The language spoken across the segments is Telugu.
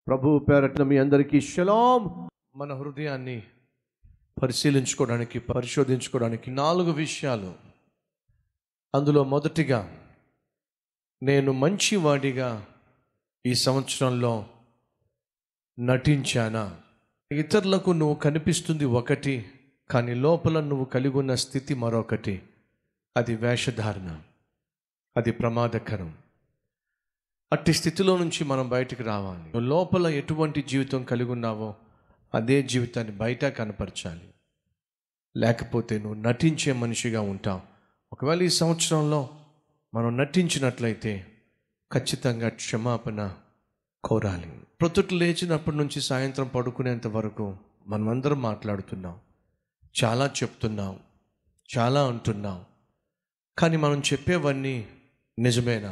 ప్రభు పేరట్న మీ అందరికీ షలాం మన హృదయాన్ని పరిశీలించుకోవడానికి పరిశోధించుకోవడానికి నాలుగు విషయాలు అందులో మొదటిగా నేను మంచివాడిగా ఈ సంవత్సరంలో నటించానా ఇతరులకు నువ్వు కనిపిస్తుంది ఒకటి కానీ లోపల నువ్వు కలిగి ఉన్న స్థితి మరొకటి అది వేషధారణ అది ప్రమాదకరం అట్టి స్థితిలో నుంచి మనం బయటికి రావాలి నువ్వు లోపల ఎటువంటి జీవితం కలిగి ఉన్నావో అదే జీవితాన్ని బయట కనపరచాలి లేకపోతే నువ్వు నటించే మనిషిగా ఉంటావు ఒకవేళ ఈ సంవత్సరంలో మనం నటించినట్లయితే ఖచ్చితంగా క్షమాపణ కోరాలి ప్రొద్దుట లేచినప్పటి నుంచి సాయంత్రం పడుకునేంత వరకు మనమందరం మాట్లాడుతున్నాం చాలా చెప్తున్నాం చాలా అంటున్నాం కానీ మనం చెప్పేవన్నీ నిజమేనా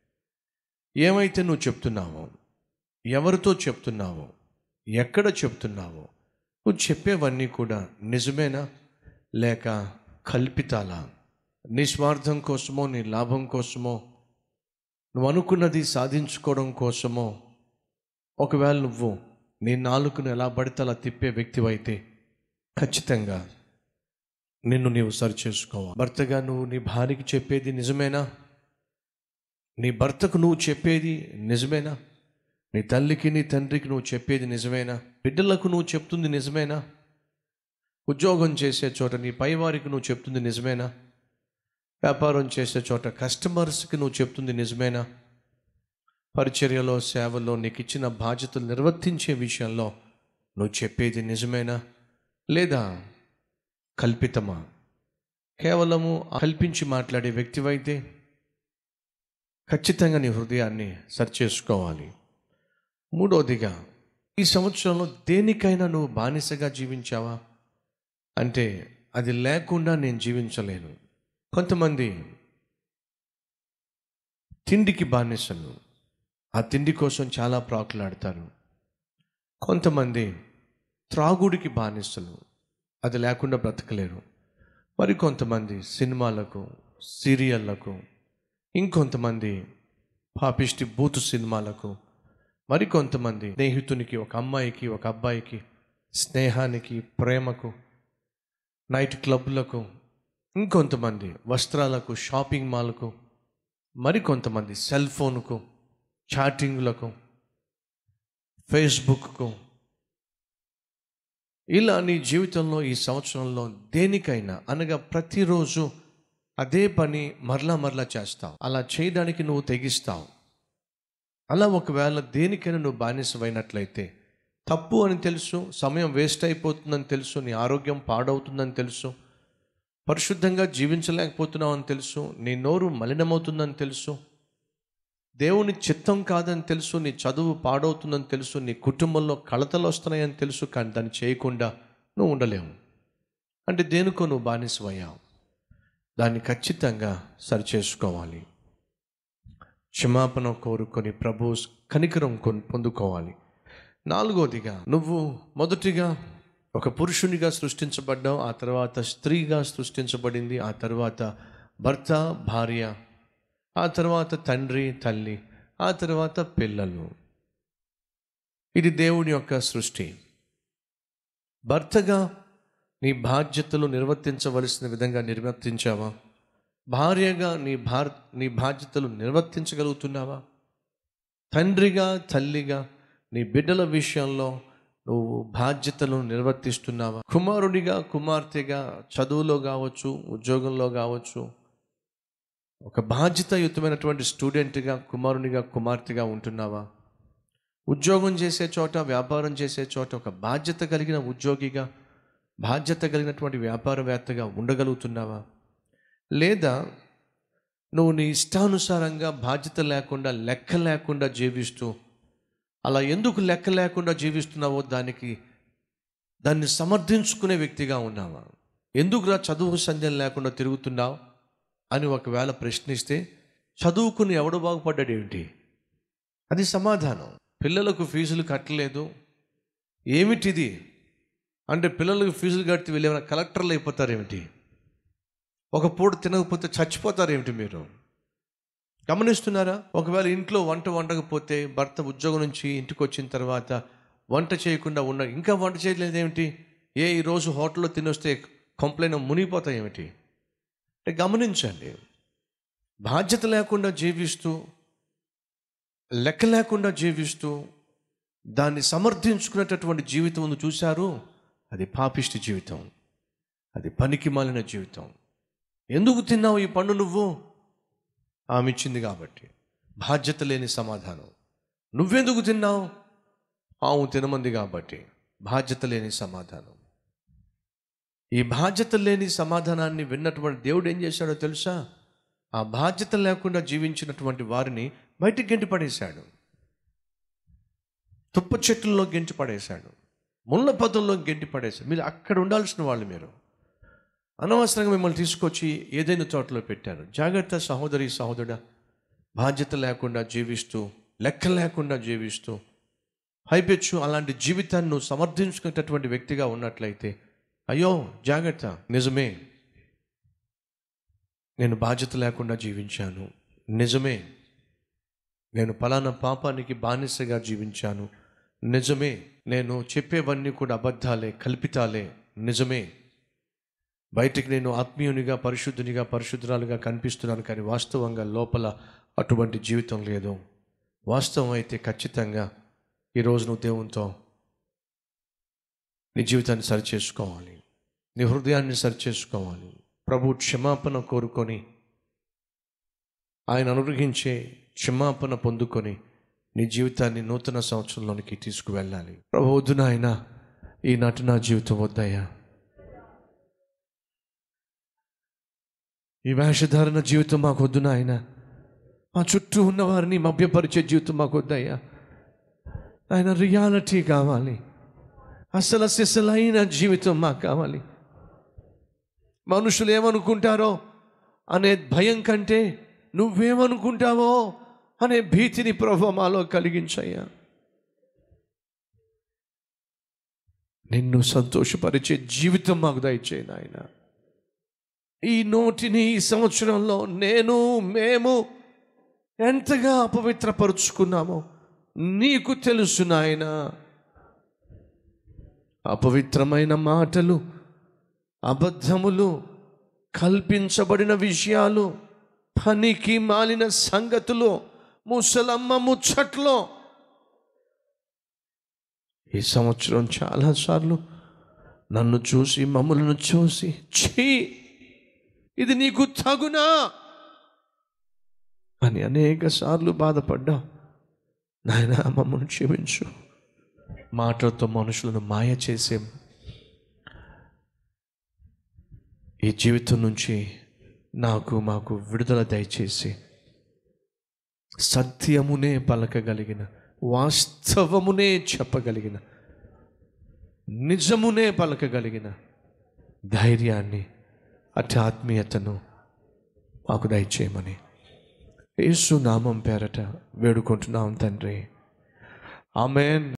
ఏమైతే నువ్వు చెప్తున్నావో ఎవరితో చెప్తున్నావో ఎక్కడ చెప్తున్నావో నువ్వు చెప్పేవన్నీ కూడా నిజమేనా లేక కల్పితాలా నీ స్వార్థం కోసమో నీ లాభం కోసమో నువ్వు అనుకున్నది సాధించుకోవడం కోసమో ఒకవేళ నువ్వు నీ నాలుకను ఎలా పడితే అలా తిప్పే వ్యక్తివైతే ఖచ్చితంగా నిన్ను నీవు సరి చేసుకోవాలి భర్తగా నువ్వు నీ భార్యకి చెప్పేది నిజమేనా నీ భర్తకు నువ్వు చెప్పేది నిజమేనా నీ తల్లికి నీ తండ్రికి నువ్వు చెప్పేది నిజమేనా బిడ్డలకు నువ్వు చెప్తుంది నిజమేనా ఉద్యోగం చేసే చోట నీ పైవారికి నువ్వు చెప్తుంది నిజమేనా వ్యాపారం చేసే చోట కస్టమర్స్కి నువ్వు చెప్తుంది నిజమేనా పరిచర్యలో సేవలో నీకు ఇచ్చిన బాధ్యతలు నిర్వర్తించే విషయంలో నువ్వు చెప్పేది నిజమేనా లేదా కల్పితమా కేవలము కల్పించి మాట్లాడే వ్యక్తివైతే ఖచ్చితంగా నీ హృదయాన్ని సరిచేసుకోవాలి మూడవదిగా ఈ సంవత్సరంలో దేనికైనా నువ్వు బానిసగా జీవించావా అంటే అది లేకుండా నేను జీవించలేను కొంతమంది తిండికి బానిసలు ఆ తిండి కోసం చాలా ప్రాకులాడతారు కొంతమంది త్రాగుడికి బానిసలు అది లేకుండా బ్రతకలేరు మరి కొంతమంది సినిమాలకు సీరియళ్లకు ఇంకొంతమంది పాపిష్టి బూతు సినిమాలకు మరి కొంతమంది స్నేహితునికి ఒక అమ్మాయికి ఒక అబ్బాయికి స్నేహానికి ప్రేమకు నైట్ క్లబ్లకు ఇంకొంతమంది వస్త్రాలకు షాపింగ్ మాల్కు మరి కొంతమంది సెల్ ఫోన్కు చాటింగ్లకు ఫేస్బుక్కు ఇలా నీ జీవితంలో ఈ సంవత్సరంలో దేనికైనా అనగా ప్రతిరోజు అదే పని మరలా మరలా చేస్తావు అలా చేయడానికి నువ్వు తెగిస్తావు అలా ఒకవేళ దేనికైనా నువ్వు బానిసమైనట్లయితే తప్పు అని తెలుసు సమయం వేస్ట్ అయిపోతుందని తెలుసు నీ ఆరోగ్యం పాడవుతుందని తెలుసు పరిశుద్ధంగా జీవించలేకపోతున్నావు అని తెలుసు నీ నోరు మలినమవుతుందని తెలుసు దేవుని చిత్తం కాదని తెలుసు నీ చదువు పాడవుతుందని తెలుసు నీ కుటుంబంలో కలతలు వస్తున్నాయని తెలుసు కానీ దాన్ని చేయకుండా నువ్వు ఉండలేవు అంటే దేనికో నువ్వు బానిసమయ్యావు దాన్ని ఖచ్చితంగా సరిచేసుకోవాలి క్షమాపణ కోరుకొని ప్రభు కనికరం కొన్- పొందుకోవాలి నాలుగోదిగా నువ్వు మొదటిగా ఒక పురుషునిగా సృష్టించబడ్డావు ఆ తర్వాత స్త్రీగా సృష్టించబడింది ఆ తర్వాత భర్త భార్య ఆ తర్వాత తండ్రి తల్లి ఆ తర్వాత పిల్లలు ఇది దేవుని యొక్క సృష్టి భర్తగా నీ బాధ్యతలు నిర్వర్తించవలసిన విధంగా నిర్వర్తించావా భార్యగా నీ భార్ నీ బాధ్యతలు నిర్వర్తించగలుగుతున్నావా తండ్రిగా తల్లిగా నీ బిడ్డల విషయంలో నువ్వు బాధ్యతలను నిర్వర్తిస్తున్నావా కుమారుడిగా కుమార్తెగా చదువులో కావచ్చు ఉద్యోగంలో కావచ్చు ఒక బాధ్యతాయుతమైనటువంటి స్టూడెంట్గా కుమారునిగా కుమార్తెగా ఉంటున్నావా ఉద్యోగం చేసే చోట వ్యాపారం చేసే చోట ఒక బాధ్యత కలిగిన ఉద్యోగిగా బాధ్యత కలిగినటువంటి వ్యాపారవేత్తగా ఉండగలుగుతున్నావా లేదా నువ్వు నీ ఇష్టానుసారంగా బాధ్యత లేకుండా లెక్క లేకుండా జీవిస్తూ అలా ఎందుకు లెక్క లేకుండా జీవిస్తున్నావో దానికి దాన్ని సమర్థించుకునే వ్యక్తిగా ఉన్నావా ఎందుకురా చదువు సంధ్యం లేకుండా తిరుగుతున్నావు అని ఒకవేళ ప్రశ్నిస్తే చదువుకుని ఎవడు బాగుపడ్డాడు ఏంటి అది సమాధానం పిల్లలకు ఫీజులు కట్టలేదు ఏమిటిది అంటే పిల్లలకు ఫీజులు కడితే వీళ్ళు ఏమైనా కలెక్టర్లు అయిపోతారు ఏమిటి ఒక పూట తినకపోతే చచ్చిపోతారు ఏమిటి మీరు గమనిస్తున్నారా ఒకవేళ ఇంట్లో వంట వండకపోతే భర్త ఉద్యోగం నుంచి ఇంటికి వచ్చిన తర్వాత వంట చేయకుండా ఉన్న ఇంకా వంట చేయలేదు ఏమిటి ఏ ఈరోజు హోటల్లో తినొస్తే కంప్లైంట్ మునిగిపోతాయి ఏమిటి అంటే గమనించండి బాధ్యత లేకుండా జీవిస్తూ లెక్క లేకుండా జీవిస్తూ దాన్ని సమర్థించుకునేటటువంటి జీవితం ఉంది చూశారు అది పాపిష్టి జీవితం అది పనికి మాలిన జీవితం ఎందుకు తిన్నావు ఈ పండు నువ్వు ఆమె ఇచ్చింది కాబట్టి బాధ్యత లేని సమాధానం నువ్వెందుకు తిన్నావు ఆవు తినమంది కాబట్టి బాధ్యత లేని సమాధానం ఈ బాధ్యత లేని సమాధానాన్ని విన్నటువంటి దేవుడు ఏం చేశాడో తెలుసా ఆ బాధ్యత లేకుండా జీవించినటువంటి వారిని బయటికి గెంటి పడేశాడు తుప్ప చెట్లలో గెంటి పడేశాడు ముళ్ళ పదంలో గెంటి పడేశాడు మీరు అక్కడ ఉండాల్సిన వాళ్ళు మీరు అనవసరంగా మిమ్మల్ని తీసుకొచ్చి ఏదైనా తోటలో పెట్టారు జాగ్రత్త సహోదరి సహోదరుడా బాధ్యత లేకుండా జీవిస్తూ లెక్క లేకుండా జీవిస్తూ పైపెచ్చు అలాంటి జీవితాన్ని నువ్వు సమర్థించుకునేటటువంటి వ్యక్తిగా ఉన్నట్లయితే అయ్యో జాగ్రత్త నిజమే నేను బాధ్యత లేకుండా జీవించాను నిజమే నేను పలానా పాపానికి బానిసగా జీవించాను నిజమే నేను చెప్పేవన్నీ కూడా అబద్ధాలే కల్పితాలే నిజమే బయటికి నేను ఆత్మీయునిగా పరిశుద్ధునిగా పరిశుద్ధురాలుగా కనిపిస్తున్నాను కానీ వాస్తవంగా లోపల అటువంటి జీవితం లేదు వాస్తవం అయితే ఖచ్చితంగా ఈరోజు నువ్వు దేవునితో నీ జీవితాన్ని సరిచేసుకోవాలి నీ హృదయాన్ని సరిచేసుకోవాలి ప్రభు క్షమాపణ కోరుకొని ఆయన అనుగ్రహించే క్షమాపణ పొందుకొని నీ జీవితాన్ని నూతన సంవత్సరంలోనికి తీసుకువెళ్ళాలి ప్రభు వద్దు నాయన ఈనాటి నా జీవితం వద్దయ్యా ఈ వేషధారణ జీవితం మాకు వద్దు నాయన మా చుట్టూ ఉన్న వారిని మభ్యపరిచే జీవితం మాకు వద్దయ్యా ఆయన రియాలిటీ కావాలి అసలు సిసలైన జీవితం మాకు కావాలి మనుషులు ఏమనుకుంటారో అనే భయం కంటే నువ్వేమనుకుంటావో అనే భీతిని ప్రభు మాలో కలిగించయ్యా నిన్ను సంతోషపరిచే జీవితం మాకు దయచేయి నాయన ఈ నోటిని ఈ సంవత్సరంలో నేను మేము ఎంతగా అపవిత్రపరుచుకున్నామో నీకు తెలుసు నాయన అపవిత్రమైన మాటలు అబద్ధములు కల్పించబడిన విషయాలు పనికి మాలిన సంగతులు ముసలమ్మ ముచ్చట్లో ఈ సంవత్సరం చాలాసార్లు నన్ను చూసి మమ్మలను చూసి ఛీ ఇది నీకు తగునా అని అనేక సార్లు బాధపడ్డా నాయన మమ్మల్ని క్షమించు మాటలతో మనుషులను మాయ చేసే ఈ జీవితం నుంచి నాకు మాకు విడుదల దయచేసి సత్యమునే పలకగలిగిన వాస్తవమునే చెప్పగలిగిన నిజమునే పలకగలిగిన ధైర్యాన్ని అటు ఆత్మీయతను మాకు దయచేయమని యేసు నామం పేరట వేడుకుంటున్నాం తండ్రి ఆమెన్